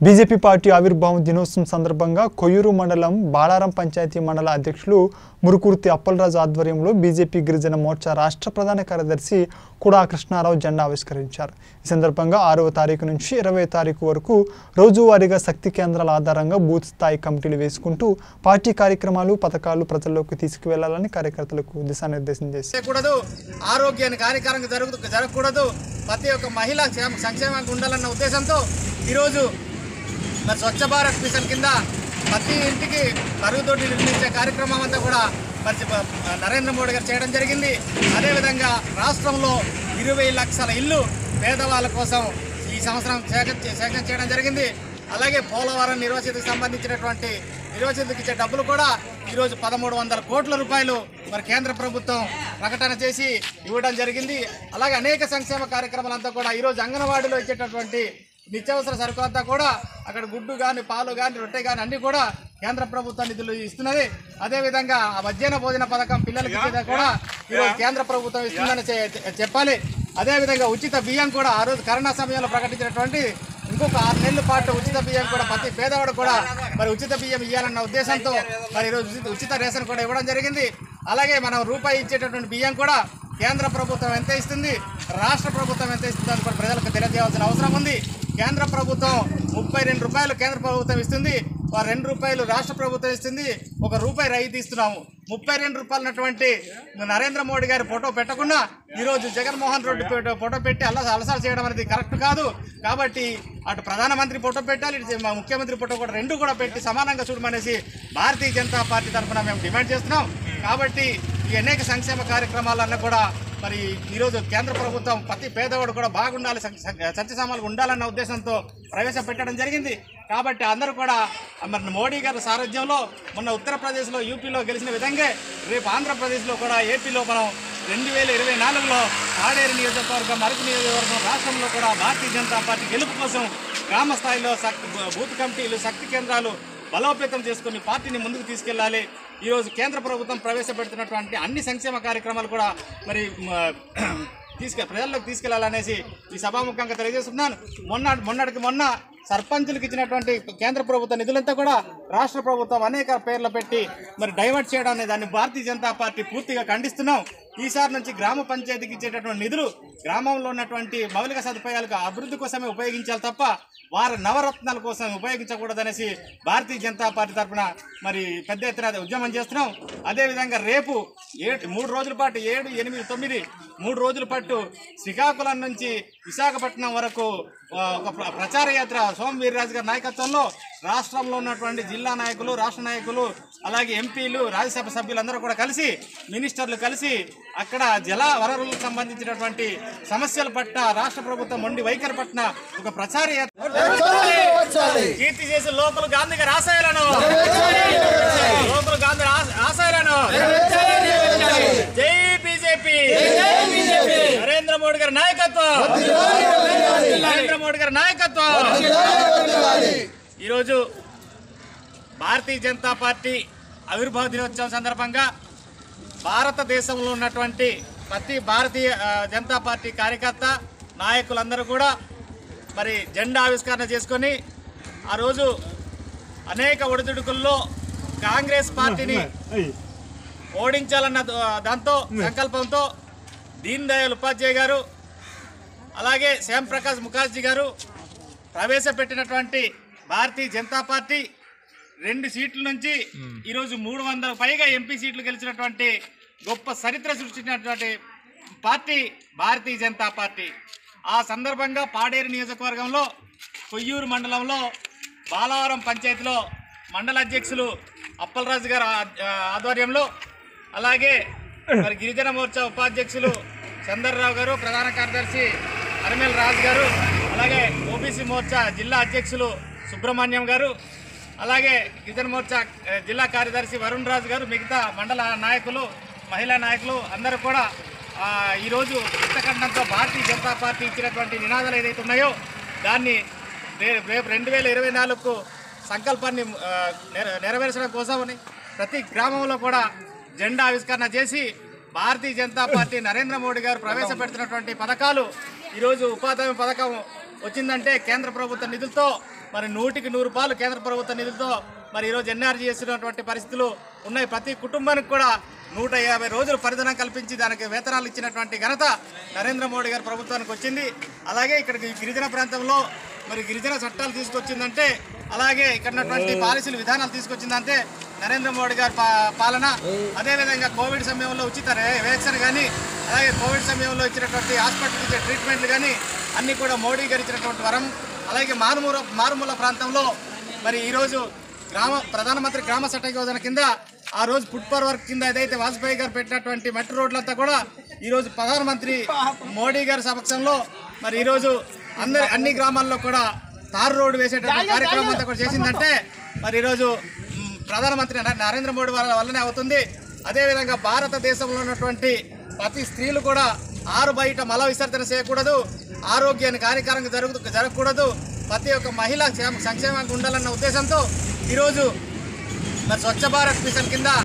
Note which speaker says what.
Speaker 1: BJP party ఆవిర్భావం దినోత్సవం సందర్భంగా కొయ్యూరు మండలం బాలారం పంచాయతీ మండల అధ్యక్షులు మురుకుర్తి అప్పలరాజు ఆధ్వర్యంలో బీజేపీ గిరిజన మోర్చా రాష్ట్ర ప్రధాన కార్యదర్శి కుడా కృష్ణారావు జెండా ఆవిష్కరించారు ఈ సందర్భంగా ఆరవ తారీఖు నుంచి ఇరవై తారీఖు వరకు రోజువారీగా శక్తి కేంద్రాల ఆధారంగా బూత్ స్థాయి కమిటీలు వేసుకుంటూ పార్టీ కార్యక్రమాలు పథకాలు ప్రజల్లోకి తీసుకువెళ్లాలని కార్యకర్తలకు దిశానిర్దేశం చేశారు
Speaker 2: చేయకూడదు ఆరోగ్యానికి హానికరంగా జరుగు జరగకూడదు ప్రతి ఒక్క మహిళ క్షేమ సంక్షేమంగా ఉండాలన్న ఉద్దేశంతో ఈరోజు మరి స్వచ్ఛ భారత్ మిషన్ కింద ప్రతి ఇంటికి మరుగుదొడ్డి నిర్మించే కార్యక్రమం అంతా కూడా మరి ప- నరేంద్ర మోడీ గారు చేయడం జరిగింది అదేవిధంగా రాష్ట్రంలో ఇరవై లక్షల ఇల్లు పేదవాళ్ళ కోసం ఈ సంవత్సరం సేకరణ సేకరణ చేయడం జరిగింది అలాగే పోలవరం నిర్వసితకు సంబంధించినటువంటి నిర్వసితకు ఇచ్చే డబ్బులు కూడా ఈరోజు పదమూడు వందల కోట్ల రూపాయలు మరి కేంద్ర ప్రభుత్వం ప్రకటన చేసి ఇవ్వడం జరిగింది అలాగే అనేక సంక్షేమ కార్యక్రమాలంతా కూడా ఈరోజు అంగన్వాడీలో ఇచ్చేటటువంటి నిత్యావసర సరుకు అంతా కూడా అక్కడ గుడ్డు కానీ పాలు కానీ రొట్టె కానీ అన్ని కూడా కేంద్ర ప్రభుత్వ నిధులు ఇస్తున్నది అదేవిధంగా ఆ మధ్యాహ్న భోజన పథకం పిల్లలకి ఇచ్చేది కూడా ఈరోజు కేంద్ర ప్రభుత్వం ఇస్తుందని చె- చెప్పాలి అదేవిధంగా ఉచిత బియ్యం కూడా ఆ రోజు కరోనా సమయంలో ప్రకటించినటువంటి ఇంకొక ఆరు నెలల పాటు ఉచిత బియ్యం కూడా ప్రతి పేదవాడు కూడా మరి ఉచిత బియ్యం ఇవ్వాలన్న ఉద్దేశంతో మరి ఈరోజు ఉచిత- ఉచిత రేషన్ కూడా ఇవ్వడం జరిగింది అలాగే మనం రూపాయి ఇచ్చేటటువంటి బియ్యం కూడా కేంద్ర ప్రభుత్వం ఎంత ఇస్తుంది రాష్ట్ర ప్రభుత్వం ఎంత ఇస్తుంది అని కూడా ప్రజలకు తెలియజేయాల్సిన అవసరం ఉంది కేంద్ర ప్రభుత్వం ముప్పై రెండు రూపాయలు కేంద్ర ప్రభుత్వం ఇస్తుంది ఆ రెండు రూపాయలు రాష్ట్ర ప్రభుత్వం ఇస్తుంది ఒక రూపాయి రైతు ఇస్తున్నాము ముప్పై రెండు రూపాయలు ఉన్నటువంటి నరేంద్ర మోడీ గారి ఫోటో పెట్టకుండా ఈరోజు జగన్మోహన్ రెడ్డి ఫోటో- ఫోటో పెట్టి అల్ల అలసాలు చేయడం అనేది కరెక్ట్ కాదు కాబట్టి అటు ప్రధానమంత్రి ఫోటో పెట్టాలి ఇటు మా ముఖ్యమంత్రి ఫోటో కూడా రెండు కూడా పెట్టి సమానంగా చూడమనేసి భారతీయ జనతా పార్టీ తరఫున మేము డిమాండ్ చేస్తున్నాం కాబట్టి ఈ అనేక సంక్షేమ కార్యక్రమాలన్నీ కూడా మరి ఈరోజు కేంద్ర ప్రభుత్వం ప్రతి పేదవాడు కూడా బాగుండాలి సత్యసామాలు ఉండాలన్న ఉద్దేశంతో ప్రవేశపెట్టడం జరిగింది కాబట్టి అందరూ కూడా మరి మోడీ గారి సారథ్యంలో మొన్న ఉత్తరప్రదేశ్లో యూపీలో గెలిచిన విధంగా రేపు ఆంధ్రప్రదేశ్లో కూడా ఏపీలో మనం రెండు వేల ఇరవై నాలుగులో ఆడేరు నియోజకవర్గం అరకు నియోజకవర్గం రాష్ట్రంలో కూడా భారతీయ జనతా పార్టీ గెలుపు కోసం గ్రామ స్థాయిలో శక్తి బూత్ కమిటీలు శక్తి కేంద్రాలు బలోపేతం చేసుకుని పార్టీని ముందుకు తీసుకెళ్లాలి ఈరోజు కేంద్ర ప్రభుత్వం ప్రవేశపెడుతున్నటువంటి అన్ని సంక్షేమ కార్యక్రమాలు కూడా మరి మ, తీసుకె ప్రజల్లోకి తీసుకెళ్లాలనేసి ఈ సభాముఖంగా తెలియజేస్తున్నాను మొన్న మొన్నటికి మొన్న సర్పంచులకు ఇచ్చినటువంటి కేంద్ర ప్రభుత్వ నిధులంతా కూడా రాష్ట్ర ప్రభుత్వం అనేక పేర్లు పెట్టి మరి డైవర్ట్ చేయడం అనే దాన్ని భారతీయ జనతా పార్టీ పూర్తిగా ఖండిస్తున్నాం ఈసారి నుంచి గ్రామ పంచాయతీకి ఇచ్చేటటువంటి నిధులు గ్రామంలో ఉన్నటువంటి మౌలిక సదుపాయాలకు అభివృద్ధి కోసమే ఉపయోగించాలి తప్ప వారి నవరత్నాల కోసం ఉపయోగించకూడదనేసి భారతీయ జనతా పార్టీ తరఫున మరి పెద్ద ఎత్తున ఉద్యమం చేస్తున్నాం అదేవిధంగా రేపు ఏడు మూడు రోజుల పాటు ఏడు ఎనిమిది తొమ్మిది మూడు రోజుల పాటు శ్రీకాకుళం నుంచి విశాఖపట్నం వరకు ఆ, ఒక ప్ర- ప్రచార యాత్ర సోమ వీర్రాజు గారి నాయకత్వంలో రాష్ట్రంలో ఉన్నటువంటి జిల్లా నాయకులు రాష్ట్ర నాయకులు అలాగే ఎంపీలు రాజ్యసభ సభ్యులందరూ కూడా కలిసి మినిస్టర్లు కలిసి అక్కడ జల వనరులకు సంబంధించినటువంటి సమస్యల పట్ల రాష్ట్ర ప్రభుత్వం మొండి వైఖరి పట్ల ఒక ప్రచార యాత్ర కీర్తి చేసి లోకల్ గాంధీ గారి ఆశయాలను లోకల్ గాంధీ ఆశ- ఆశయాలను జై బీజేపీ నరేంద్ర మోడీ గారి నాయకత్వం నరేంద్ర మోడీ గారి నాయకత్వం ఈరోజు భారతీయ జనతా పార్టీ ఆవిర్భావ దినోత్సవం సందర్భంగా భారతదేశంలో ఉన్నటువంటి ప్రతి భారతీయ ఆ, జనతా పార్టీ కార్యకర్త నాయకులందరూ కూడా మరి జెండా ఆవిష్కరణ చేసుకొని ఆ రోజు అనేక ఒడిదుడుకుల్లో కాంగ్రెస్ పార్టీని ఓడించాలన్న ద- దాంతో సంకల్పంతో దీన్ దయాళ్ ఉపాధ్యాయ గారు అలాగే శ్యామ్ ప్రకాష్ ముఖర్జీ గారు ప్రవేశపెట్టినటువంటి భారతీయ జనతా పార్టీ రెండు సీట్ల నుంచి ఈరోజు మూడు వందల పైగా ఎంపీ సీట్లు గెలిచినటువంటి గొప్ప చరిత్ర సృష్టించినటువంటి పార్టీ భారతీయ జనతా పార్టీ ఆ సందర్భంగా పాడేరు నియోజకవర్గంలో కొయ్యూరు మండలంలో బాలవరం పంచాయతీలో మండల అధ్యక్షులు అప్పలరాజు గారి ఆ- ఆధ్వర్యంలో అలాగే మరి గిరిజన మోర్చా ఉపాధ్యక్షులు చందర్రావు గారు ప్రధాన కార్యదర్శి అరిమేల్ రాజు గారు అలాగే ఓబీసీ మోర్చా జిల్లా అధ్యక్షులు సుబ్రహ్మణ్యం గారు అలాగే గిరిజన మోర్చా ఆ, జిల్లా కార్యదర్శి వరుణ్ రాజు గారు మిగతా మండల నాయకులు మహిళా నాయకులు అందరూ కూడా ఆ, ఈరోజు ఇంతకండంతో భారతీయ జనతా పార్టీ ఇచ్చినటువంటి నినాదాలు ఏదైతే ఉన్నాయో దాన్ని రే- రేపు రెండు వేల ఇరవై నాలుగుకు సంకల్పాన్ని ఆ, నెర- నెరవేర్చడం కోసమని ప్రతి గ్రామంలో కూడా జెండా ఆవిష్కరణ చేసి భారతీయ జనతా పార్టీ నరేంద్ర మోడీ గారు ప్రవేశపెడుతున్నటువంటి పథకాలు ఈరోజు ఉపాధి హామీ పథకం వచ్చిందంటే కేంద్ర ప్రభుత్వ నిధులతో మరి నూటికి నూరు రూపాయలు కేంద్ర ప్రభుత్వ నిధులతో మరి ఈరోజు ఎన్ఆర్జీ చేస్తున్నటువంటి పరిస్థితులు ఉన్నాయి ప్రతి కుటుంబానికి కూడా నూట యాభై రోజులు పరిధనం కల్పించి దానికి వేతనాలు ఇచ్చినటువంటి ఘనత నరేంద్ర మోడీ గారి ప్రభుత్వానికి వచ్చింది అలాగే ఇక్కడికి గిరిజన ప్రాంతంలో మరి గిరిజన చట్టాలు తీసుకొచ్చిందంటే అలాగే ఇక్కడ ఉన్నటువంటి పాలసీలు విధానాలు తీసుకొచ్చిందంటే నరేంద్ర మోడీ గారి పా- పాలన అదేవిధంగా కోవిడ్ సమయంలో ఉచిత రే- వ్యాక్సిన్ కానీ అలాగే కోవిడ్ సమయంలో ఇచ్చినటువంటి హాస్పిటల్ ఇచ్చే ట్రీట్మెంట్లు కానీ అన్నీ కూడా మోడీ గారు ఇచ్చినటువంటి వరం అలాగే మారుమూల మారుమూల ప్రాంతంలో మరి ఈరోజు గ్రామ ప్రధానమంత్రి గ్రామ సడక్ యోజన కింద ఆ రోజు ఫుట్ పవర్ వర్క్ కింద ఏదైతే వాజ్పేయి గారు పెట్టినటువంటి మట్టి రోడ్లంతా కూడా ఈరోజు ప్రధానమంత్రి మోడీ గారి సమక్షంలో మరి ఈరోజు అందరి అన్ని గ్రామాల్లో కూడా తారు రోడ్డు వేసేటువంటి కార్యక్రమం అంతా కూడా చేసిందంటే మరి ఈరోజు మ్, ప్రధానమంత్రి నరే- నరేంద్ర మోడీ వాళ్ళ వల్లనే అవుతుంది అదేవిధంగా భారతదేశంలో ఉన్నటువంటి ప్రతి స్త్రీలు కూడా ఆరు బయట మల విసర్జన చేయకూడదు ఆరోగ్యానికి హానికరంగా జరుగు జరగకూడదు ప్రతి ఒక్క మహిళ క్షేమ- సంక్షేమంగా ఉండాలన్న ఉద్దేశంతో ఈరోజు మరి స్వచ్ఛ భారత్ మిషన్ కింద